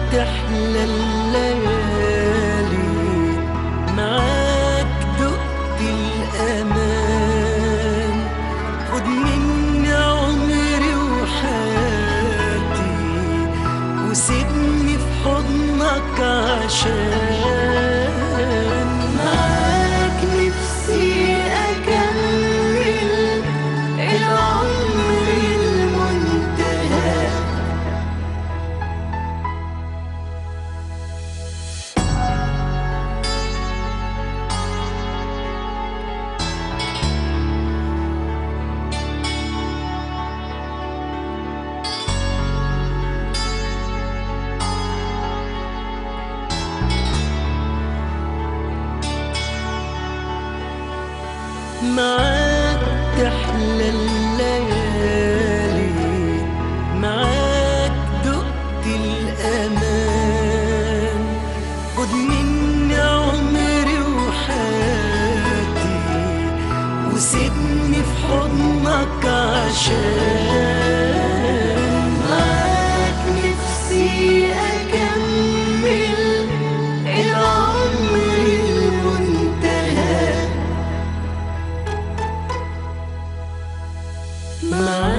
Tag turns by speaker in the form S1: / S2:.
S1: تحلى الليالي معاك دقت الأمان خد مني عمري وحياتي وسيبني في حضنك عشان معاك نفسي أكمل العمر المنتهى معاك تحلى الليالي معاك دقت الأمان خد مني عمري وحياتي وسيبني في حضنك عشان معاك نفسي أكمل العمر المنتهى معاك